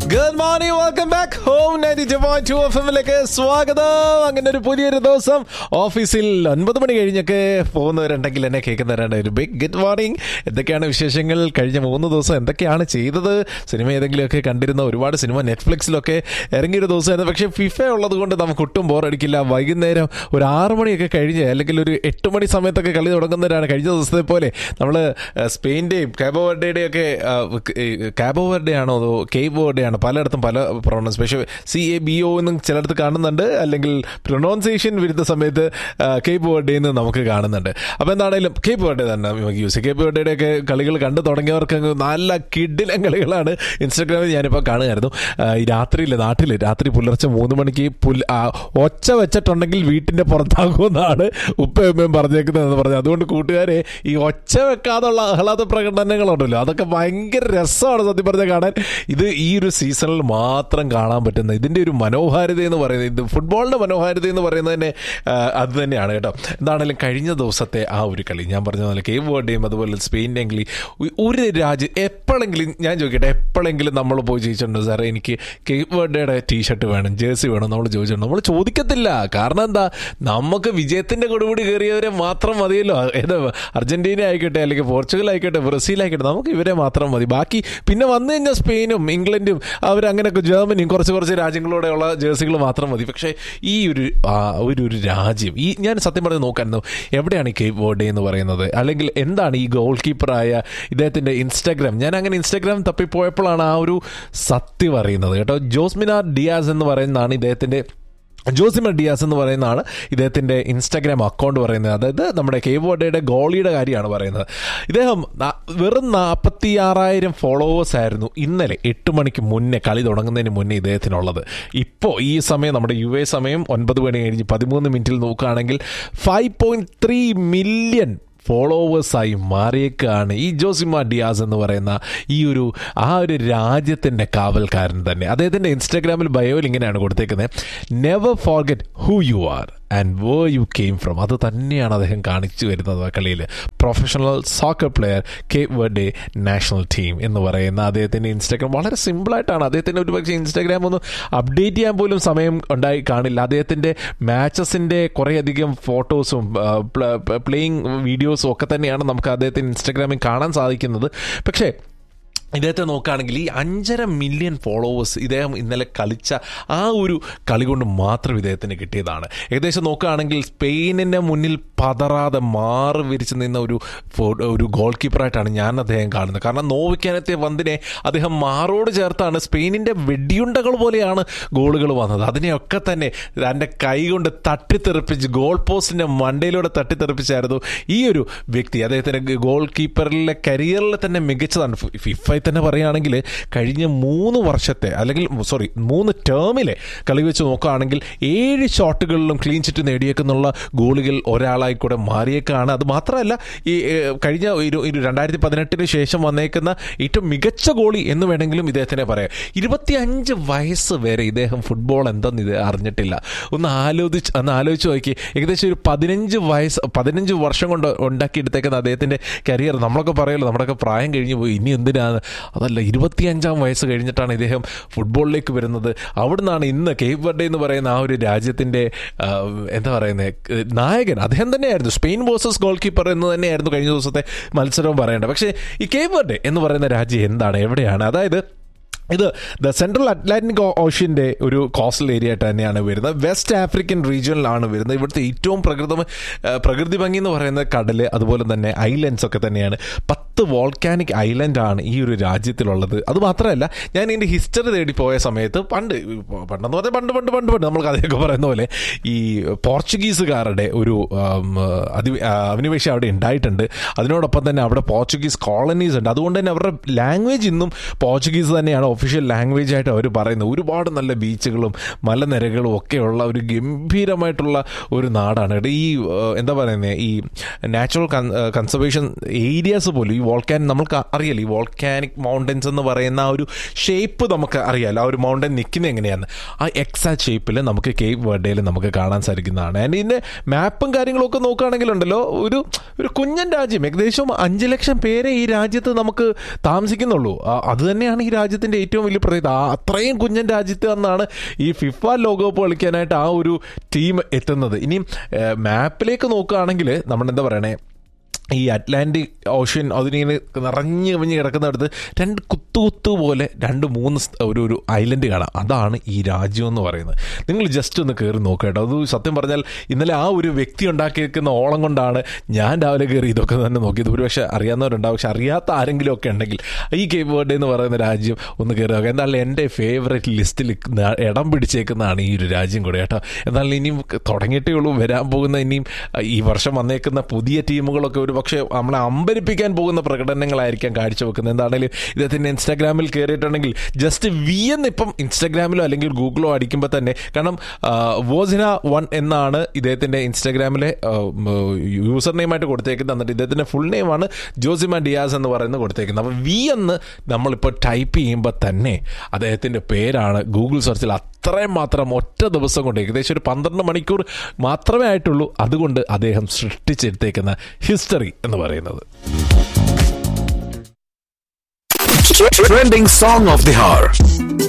Good morning welcome back home ninety two point two F എമ്മിലേക്ക് സ്വാഗതം അങ്ങനെ ഒരു പുതിയൊരു ദിവസം ഓഫീസിൽ ഒൻപത് മണി കഴിഞ്ഞൊക്കെ പോകുന്നവരുണ്ടെങ്കിൽ എന്നെ കേൾക്കുന്നവരുണ്ട് ഒരു ബിഗ് ഗുഡ് മോർണിംഗ് എന്തൊക്കെയാണ് വിശേഷങ്ങൾ കഴിഞ്ഞ മൂന്ന് ദിവസം എന്തൊക്കെയാണ് ചെയ്തത് സിനിമ ഏതെങ്കിലുമൊക്കെ കണ്ടിരുന്ന ഒരുപാട് സിനിമ നെറ്റ്ഫ്ലിക്സിലൊക്കെ ഇറങ്ങിയൊരു ദിവസമായിരുന്നു പക്ഷേ ഫിഫ ഉള്ളത് കൊണ്ട് നമുക്ക് ഒട്ടും ബോറടിക്കില്ല വൈകുന്നേരം ഒരു ആറ് മണിയൊക്കെ കഴിഞ്ഞ് അല്ലെങ്കിൽ ഒരു എട്ട് മണി സമയത്തൊക്കെ കളി തുടങ്ങുന്നവരാണ് കഴിഞ്ഞ ദിവസത്തെ പോലെ നമ്മൾ സ്പെയിൻ്റെയും കാബോ വെർഡയുടെയും ഒക്കെ കാബോ വെർഡെ ആണോ അതോ കേബോ വെർഡെ ആണോ പലയിടത്തും പല പ്രൊണൗൺസ് പക്ഷേ സി എ ബി ഒ എന്നും ചിലയിടത്ത് കാണുന്നുണ്ട് അല്ലെങ്കിൽ പ്രൊണൗൺസിയേഷൻ വരുന്ന സമയത്ത് കേബ് വെർഡെ എന്ന് നമുക്ക് കാണുന്നുണ്ട് അപ്പോൾ എന്താണെങ്കിലും കേബ് വെർഡെ തന്നെ നമുക്ക് യൂസ് കേബ് വെർഡയുടെ ഒക്കെ കളികൾ കണ്ടു തുടങ്ങിയവർക്ക് അങ്ങ് നല്ല കിഡിലൻ കളികളാണ് ഇൻസ്റ്റാഗ്രാമിൽ ഞാനിപ്പോൾ കാണുമായിരുന്നു ആ, ഈ രാത്രിയിൽ നാട്ടിൽ രാത്രി പുലർച്ചെ മൂന്ന് മണിക്ക് പുൽ ആ, ഒച്ച വെച്ചിട്ടുണ്ടെങ്കിൽ വീട്ടിൻ്റെ പുറത്താകുമെന്നാണ് ഉപ്പയമ്മയും പറഞ്ഞേക്കുന്നതെന്ന് പറഞ്ഞു അതുകൊണ്ട് കൂട്ടുകാരെ ഈ ഒച്ച വെക്കാതുള്ള ആഹ്ലാദ പ്രകടനങ്ങളുണ്ടല്ലോ അതൊക്കെ ഭയങ്കര രസമാണ് സത്യം പറഞ്ഞാൽ കാണാൻ ഇത് ഈ ഒരു സീസണിൽ മാത്രം കാണാൻ പറ്റുന്ന ഇതിൻ്റെ ഒരു മനോഹാരിത എന്ന് പറയുന്നത് ഇത് ഫുട്ബോളിൻ്റെ മനോഹാരിത എന്ന് പറയുന്നത് തന്നെ ആ, അത് തന്നെയാണ് കേട്ടോ എന്താണെങ്കിലും കഴിഞ്ഞ ദിവസത്തെ ആ ഒരു കളി ഞാൻ പറഞ്ഞ പോലെ കേവ് വേർഡേയും അതുപോലെ സ്പെയിൻ്റെ കളി ഒരു രാജ്യം എപ്പോഴെങ്കിലും ഞാൻ ചോദിക്കട്ടെ എപ്പോഴെങ്കിലും നമ്മൾ പോയി ചോദിച്ചിട്ടുണ്ട് സാറേ എനിക്ക് കേവ് വേർഡയുടെ ടീഷർട്ട് വേണം ജേഴ്സി വേണം നമ്മൾ ചോദിച്ചിട്ടുണ്ട് നമ്മൾ ചോദിക്കത്തില്ല കാരണം എന്താ നമുക്ക് വിജയത്തിന്റെ കൊടുകൂടി കയറിയവരെ മാത്രം മതിയല്ലോ ഏത് അർജന്റീന ആയിക്കോട്ടെ അല്ലെങ്കിൽ പോർച്ചുഗൽ ആയിക്കോട്ടെ ബ്രസീൽ ആയിക്കോട്ടെ നമുക്ക് ഇവരെ മാത്രം മതി ബാക്കി പിന്നെ വന്നു കഴിഞ്ഞാൽ സ്പെയിനും ഇംഗ്ലണ്ടും അവരങ്ങനെയൊക്കെ ജർമ്മനിയും കുറച്ച് കുറച്ച് രാജ്യങ്ങളോടെയുള്ള ജേഴ്സികൾ മാത്രം മതി പക്ഷേ ഈ ഒരു ആ, ഒരു ഒരു രാജ്യം ഈ ഞാൻ സത്യം പറഞ്ഞ് നോക്കായിരുന്നു എവിടെയാണ് ഈ കേപ്പ് വേർഡേ എന്ന് പറയുന്നത് അല്ലെങ്കിൽ എന്താണ് ഈ ഗോൾ കീപ്പറായ ഇദ്ദേഹത്തിന്റെ ഇൻസ്റ്റാഗ്രാം ഞാൻ അങ്ങനെ ഇൻസ്റ്റാഗ്രാം തപ്പിപ്പോയപ്പോഴാണ് ആ ഒരു സത്യം അറിയുന്നത് കേട്ടോ ജോസ്മിനാർ ഡിയാസ് എന്ന് പറയുന്നതാണ് ഇദ്ദേഹത്തിന്റെ ജോസിമ ഡിയാസ് എന്ന് പറയുന്നതാണ് ഇദ്ദേഹത്തിൻ്റെ ഇൻസ്റ്റാഗ്രാം അക്കൗണ്ട് പറയുന്നത് അതായത് നമ്മുടെ കേബോർഡയുടെ ഗോളിയുടെ കാര്യമാണ് പറയുന്നത് ഇദ്ദേഹം ന- വെറും നാൽപ്പത്തി ആറായിരം ഫോളോവേഴ്സ് ആയിരുന്നു ഇന്നലെ എട്ട് മണിക്ക് മുന്നേ കളി തുടങ്ങുന്നതിന് മുന്നേ ഇദ്ദേഹത്തിനുള്ളത് ഇപ്പോൾ ഈ സമയം നമ്മുടെ യു എ സമയം ഒൻപത് മണി കഴിഞ്ഞ് പതിമൂന്ന് മിനിറ്റിൽ നോക്കുകയാണെങ്കിൽ ഫൈവ് പോയിൻറ്റ് ത്രീ മില്യൺ ഫോളോവേഴ്സായി മാറിയേക്കാണ് ഈ ജോസിമ ഡിയാസ് എന്ന് പറയുന്ന ഈ ഒരു ആ ഒരു രാജ്യത്തിൻ്റെ കാവൽക്കാരൻ തന്നെ അദ്ദേഹത്തിൻ്റെ ഇൻസ്റ്റാഗ്രാമിൽ ബയോയിൽ ഇങ്ങനെയാണ് കൊടുത്തേക്കുന്നത് never forget who you are and where you came from അത് തന്നെയാണ് അദ്ദേഹം കാണിച്ചു വരുന്നത് ആ കളിയിൽ professional soccer player Cape Verde national team എന്ന് പറയുന്ന അദ്ദേഹത്തിൻ്റെ ഇൻസ്റ്റാഗ്രാം വളരെ സിമ്പിളായിട്ടാണ് അദ്ദേഹത്തിൻ്റെ ഒരു പക്ഷേ ഇൻസ്റ്റാഗ്രാം ഒന്ന് അപ്ഡേറ്റ് ചെയ്യാൻ പോലും സമയം ഉണ്ടായി കാണില്ല അദ്ദേഹത്തിൻ്റെ മാച്ചസിൻ്റെ കുറേയധികം ഫോട്ടോസും പ്ലേയിങ് വീഡിയോസും ഒക്കെ തന്നെയാണ് നമുക്ക് അദ്ദേഹത്തിൻ്റെ ഇൻസ്റ്റാഗ്രാമിൽ കാണാൻ സാധിക്കുന്നത് പക്ഷേ ഇദ്ദേഹത്തെ നോക്കുകയാണെങ്കിൽ ഈ അഞ്ചര മില്യൺ ഫോളോവേഴ്സ് ഇദ്ദേഹം ഇന്നലെ കളിച്ച ആ ഒരു കളി കൊണ്ട് മാത്രം ഇദ്ദേഹത്തിന് കിട്ടിയതാണ് ഏകദേശം നോക്കുകയാണെങ്കിൽ സ്പെയിനിൻ്റെ മുന്നിൽ പതറാതെ മാറി വിരിച്ച് നിന്ന ഒരു ഫോ- ഒരു ഗോൾ കീപ്പറായിട്ടാണ് ഞാൻ അദ്ദേഹം കാണുന്നത് കാരണം നോവിക്കാനെത്തിയ പന്തിനെ അദ്ദേഹം മാറോട് ചേർത്താണ് സ്പെയിനിൻ്റെ വെടിയുണ്ടകൾ പോലെയാണ് ഗോളുകൾ വന്നത് അതിനെയൊക്കെ തന്നെ തൻ്റെ കൈ കൊണ്ട് തട്ടിത്തെറിപ്പിച്ച് ഗോൾ പോസ്റ്റിൻ്റെ മണ്ടയിലൂടെ തട്ടിത്തെറിപ്പിച്ചായിരുന്നു ഈ ഒരു വ്യക്തി അദ്ദേഹത്തിൻ്റെ ഗോൾ കീപ്പറിലെ കരിയറിൽ തന്നെ മികച്ചതാണ് ഫി- ഫിഫയിൽ തന്നെ പറയുകയാണെങ്കിൽ കഴിഞ്ഞ മൂന്ന് വർഷത്തെ അല്ലെങ്കിൽ സോറി മൂന്ന് ടേമിലെ കളി വെച്ച് നോക്കുകയാണെങ്കിൽ ഏഴ് ഷോട്ടുകളിലും ക്ലീൻ ചിറ്റ് നേടിയേക്കുന്നുള്ള ഗോളുകൾ ഒരാളായി കൂടെ മാറിയേക്കാണ് അത് മാത്രമല്ല ഈ ഏഹ്, കഴിഞ്ഞ ഒരു ഒരു രണ്ടായിരത്തി പതിനെട്ടിന് ശേഷം വന്നേക്കുന്ന ഏറ്റവും മികച്ച ഗോളി എന്ന് വേണമെങ്കിലും ഇദ്ദേഹത്തിനെ പറയാം ഇരുപത്തിയഞ്ച് വയസ്സ് വരെ ഇദ്ദേഹം ഫുട്ബോൾ എന്തെന്ന് ഇത് അറിഞ്ഞിട്ടില്ല ഒന്ന് ആലോചിച്ച് ഒന്ന് ആലോചിച്ച് നോക്കി ഏകദേശം ഒരു പതിനഞ്ച് വയസ്സ് പതിനഞ്ച് വർഷം കൊണ്ട് ഉണ്ടാക്കിയെടുത്തേക്കുന്ന അദ്ദേഹത്തിൻ്റെ കരിയർ നമ്മളൊക്കെ പറയുമല്ലോ നമ്മുടെയൊക്കെ പ്രായം കഴിഞ്ഞു പോയി ഇനി എന്തിനാണ് അതല്ല ഇരുപത്തിയഞ്ചാം വയസ്സ് കഴിഞ്ഞിട്ടാണ് ഇദ്ദേഹം ഫുട്ബോളിലേക്ക് വരുന്നത് അവിടുന്നാണ് ഇന്ന് കേപ്പ് വെർഡെ എന്ന് പറയുന്ന ആ ഒരു രാജ്യത്തിൻ്റെ ആ, എന്താ പറയുന്നത് നായകൻ അദ്ദേഹം തന്നെയായിരുന്നു സ്പെയിൻ വേഴ്സസ് ഗോൾ കീപ്പർ എന്ന് തന്നെയായിരുന്നു കഴിഞ്ഞ ദിവസത്തെ മത്സരവും പറയേണ്ടത് പക്ഷേ ഈ കേപ്പ് വെർഡെ എന്ന് പറയുന്ന രാജ്യം എന്താണ് എവിടെയാണ് അതായത് ഇത് ദ സെൻട്രൽ അറ്റ്ലാന്റിക് ഓഷ്യൻ്റെ ഒരു കോസ്റ്റൽ ഏരിയ ആയിട്ട് തന്നെയാണ് വരുന്നത് വെസ്റ്റ് ആഫ്രിക്കൻ റീജിയനിലാണ് വരുന്നത് ഇവിടുത്തെ ഏറ്റവും പ്രകൃതി പ്രകൃതി ഭംഗി എന്ന് പറയുന്നത് കടൽ അതുപോലെ തന്നെ ഐലൻഡ്സ് ഒക്കെ തന്നെയാണ് പത്ത് വോൾക്കാനിക് ഐലൻഡ് ആണ് ഈ ഒരു രാജ്യത്തിലുള്ളത് അത് മാത്രമല്ല ഞാൻ ഇതിൻ്റെ ഹിസ്റ്ററി തേടി പോയ സമയത്ത് പണ്ട് പണ്ടെന്ന് പറഞ്ഞാൽ പണ്ട് പണ്ട് പണ്ട് പണ്ട് നമ്മൾ കഥയൊക്കെ പറയുന്ന പോലെ ഈ പോർച്ചുഗീസുകാരുടെ ഒരു ആം, അതി ആ, അധിനിവേശം അവിടെ ഉണ്ടായിട്ടുണ്ട് അതിനോടൊപ്പം തന്നെ അവിടെ പോർച്ചുഗീസ് കോളനീസ് ഉണ്ട് അതുകൊണ്ട് തന്നെ അവരുടെ ലാംഗ്വേജ് ഇന്നും പോർച്ചുഗീസ് തന്നെയാണ് ഒഫീഷ്യൽ ലാംഗ്വേജ് ആയിട്ട് അവർ പറയുന്നത് ഒരുപാട് നല്ല ബീച്ചുകളും മലനിരകളും ഒക്കെയുള്ള ഒരു ഗംഭീരമായിട്ടുള്ള ഒരു നാടാണ് കേട്ടോ ഈ ആ, എന്താ പറയുന്നത് ഈ നാച്ചുറൽ കൺസർവേഷൻ ഏരിയാസ് പോലും ഈ വോൾക്കാൻ നമുക്ക് അറിയാലോ ഈ വോൾക്കാനിക് മൗണ്ടൻസ് എന്ന് പറയുന്ന ആ ഒരു ഷേപ്പ് നമുക്ക് അറിയാലോ ആ ഒരു മൗണ്ടൻ നിൽക്കുന്നത് എങ്ങനെയാണ് ആ എക്സാക്ട് ഷേപ്പിൽ നമുക്ക് കേപ്പ് വേർഡേയിൽ നമുക്ക് കാണാൻ സാധിക്കുന്നതാണ് ആൻഡ് ഇതിൻ്റെ മാപ്പും കാര്യങ്ങളൊക്കെ നോക്കുകയാണെങ്കിലുണ്ടല്ലോ ഒരു ഒരു കുഞ്ഞൻ രാജ്യം ഏകദേശം അഞ്ച് ലക്ഷം പേരെ ഈ രാജ്യത്ത് നമുക്ക് താമസിക്കുന്നുള്ളൂ ആ, അത് തന്നെയാണ് ഈ രാജ്യത്തിൻ്റെ ഏറ്റവും വലിയ പ്രത്യേകത ആ അത്രയും കുഞ്ഞൻ രാജ്യത്ത് നിന്നാണ് ഈ ഫിഫ ലോകകപ്പ് കളിക്കാനായിട്ട് ആ ഒരു ടീം എത്തുന്നത് ഇനിയും മാപ്പിലേക്ക് നോക്കുകയാണെങ്കിൽ നമ്മൾ എന്താ പറയണേ ഈ അറ്റ്ലാന്റിക് ഓഷ്യൻ അതിനിങ്ങനെ നിറഞ്ഞു കവിഞ്ഞ് കിടക്കുന്നിടത്ത് രണ്ട് കുത്തു കുത്തു പോലെ രണ്ട് മൂന്ന് സ് ഒരു ഒരു ഐലൻഡ് കാണാം അതാണ് ഈ രാജ്യം എന്ന് പറയുന്നത് നിങ്ങൾ ജസ്റ്റ് ഒന്ന് കയറി നോക്കുക കേട്ടോ അത് സത്യം പറഞ്ഞാൽ ഇന്നലെ ആ ഒരു വ്യക്തി ഉണ്ടാക്കിയിരിക്കുന്ന ഓളം കൊണ്ടാണ് ഞാൻ രാവിലെ കയറി ഇതൊക്കെ തന്നെ നോക്കിയത് ഒരുപക്ഷെ അറിയാവുന്നവരുണ്ടാവും പക്ഷെ അറിയാത്ത ആരെങ്കിലും ഒക്കെ ഉണ്ടെങ്കിൽ ഈ കേപ്പ് വേർഡ് എന്ന് പറയുന്ന രാജ്യം ഒന്ന് കയറി നോക്കുക എന്തായാലും എൻ്റെ ഫേവറേറ്റ് ലിസ്റ്റിൽ ഇടം പിടിച്ചേക്കുന്നതാണ് ഈ ഒരു രാജ്യം കൂടെ കേട്ടോ എന്നാലും ഇനിയും തുടങ്ങിയിട്ടേ ഉള്ളൂ വരാൻ പോകുന്ന ഇനിയും ഈ വർഷം വന്നേക്കുന്ന പുതിയ ടീമുകളൊക്കെ ഒരു പക്ഷേ നമ്മളെ അമ്പരിപ്പിക്കാൻ പോകുന്ന പ്രകടനങ്ങളായിരിക്കാം കാഴ്ചവെക്കുന്നത് എന്താണെങ്കിലും ഇദ്ദേഹത്തിൻ്റെ ഇൻസ്റ്റാഗ്രാമിൽ കയറിയിട്ടുണ്ടെങ്കിൽ ജസ്റ്റ് വി എന്ന് ഇപ്പം ഇൻസ്റ്റാഗ്രാമിലോ അല്ലെങ്കിൽ ഗൂഗിളോ അടിക്കുമ്പോൾ തന്നെ കാരണം വോസിന വൺ എന്നാണ് ഇദ്ദേഹത്തിൻ്റെ ഇൻസ്റ്റാഗ്രാമിലെ യൂസർ നെയിമായിട്ട് കൊടുത്തേക്കുന്നത് എന്നിട്ട് ഇദ്ദേഹത്തിൻ്റെ ഫുൾ നെയിമാണ് ജോസിമ ഡിയാസ് എന്ന് പറയുന്നത് കൊടുത്തേക്കുന്നത് അപ്പോൾ വി എന്ന് നമ്മളിപ്പോൾ ടൈപ്പ് ചെയ്യുമ്പോൾ തന്നെ അദ്ദേഹത്തിൻ്റെ പേരാണ് ഗൂഗിൾ സെർച്ചിൽ അത്രയും മാത്രം ഒറ്റ ദിവസം കൊണ്ട് ഏകദേശം ഒരു പന്ത്രണ്ട് മണിക്കൂർ മാത്രമേ ആയിട്ടുള്ളൂ അതുകൊണ്ട് അദ്ദേഹം സൃഷ്ടിച്ചെടുത്തേക്കുന്ന ഹിസ്റ്ററി എന്ന് പറയുന്നത് Trending song of the hour.